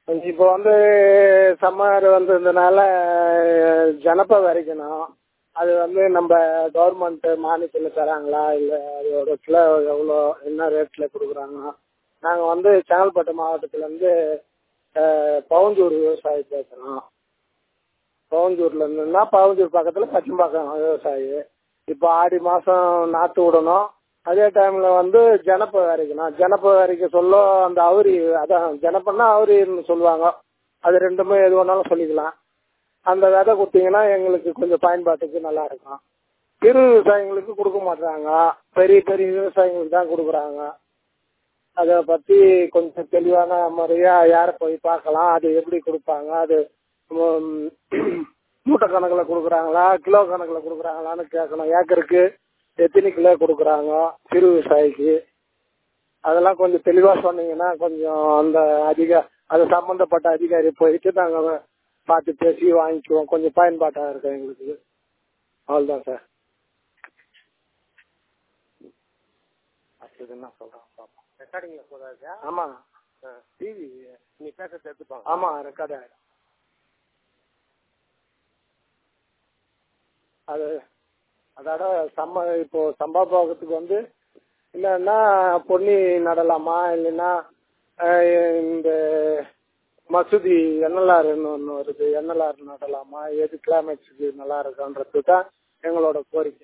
இப்போ வந்து சம்மர் வந்ததுனால ஜனப்பை விதைக்கணும் அது வந்து நம்ம கவர்மெண்ட் மானியத்தில் தராங்களா இல்லை அதோட கிலோ எவ்வளோ என்ன ரேட்டில் கொடுக்குறாங்க நாங்கள் வந்து செங்கல்பட்டு மாவட்டத்துலேருந்து பவுஞ்சூர் விவசாயி பேசுகிறோம் பவுஞ்சூரில் இருந்துன்னா பவுஞ்சூர் பக்கத்தில் பச்சம்பாக்கம் விவசாயி இப்போ ஆடி மாதம் நாற்று விடணும் அதே டைமில் வந்து ஜனப்பை விதைக்கணும் ஜனப்பை விதைக்க சொல்ல அந்த அவுரி அதான் ஜனப்பன்னா அவுரின்னு சொல்லுவாங்க அது ரெண்டுமே எது வேணாலும் சொல்லிக்கலாம் அந்த விதை கொடுத்தீங்கன்னா எங்களுக்கு கொஞ்சம் பயன்பாட்டுக்கு நல்லா இருக்கும் சிறு விவசாயிங்களுக்கு கொடுக்க மாட்டாங்க பெரிய பெரிய விவசாயிங்களுக்கு தான் கொடுக்குறாங்க அதை பற்றி கொஞ்சம் தெளிவான முறையாக யாரை போய் பார்க்கலாம் அது எப்படி கொடுப்பாங்க அது மூட்டை கணக்கில் கொடுக்குறாங்களா கிலோ கணக்கில் கொடுக்குறாங்களான்னு கேட்கணும் ஏக்கருக்கு எத்தனை கிலோ கொடுக்குறாங்க சிறு விவசாயிக்கு அதெல்லாம் கொஞ்சம் தெளிவாக சொன்னீங்கன்னா கொஞ்சம் அந்த அதிக அது சம்மந்தப்பட்ட அதிகாரி போயிட்டு நாங்கள் பார்த்து பேசி வாங்கிக்குவோம் கொஞ்சம் பயன்பாட்டாக இருக்கும் எங்களுக்கு அவ்வளோதான் சார் அடுத்தது என்ன சொல்கிறோம் பார்ப்போம் ரெக்கார்டிங்ல போதாது ஆமாம் டிவி நீ பேசுறது எடுத்துப்பாங்க ஆமாம் ரெக்கார்ட் ஆகிடும் அது அதோட சம்ம இப்போ சம்பாபாகத்துக்கு வந்து இல்லைன்னா பொன்னி நடலாமா இல்லைன்னா இந்த மசூதி என்எல்ஆர்னு ஒன்று வருது என்எல்ஆர் நடலாமா எது கிளைமேக்ஸுக்கு நல்லா இருக்குன்றது தான் எங்களோட கோரிக்கை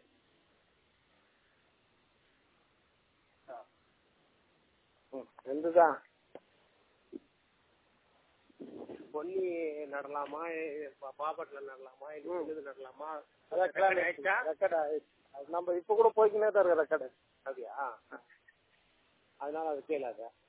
ரெண்டு தான் பொன்னி நடலாமா பாப்பட்ல நடலாமா இல்ல இது நடலாமா அதான் கிளைமேக்ஸ் ரெக்கார்ட் ஆயிடுச்சு அது நம்ம இப்போ கூட போய்க்கினே தான் இருக்கு ரெக்கார்டு அப்படியா அதனால அது கேளாத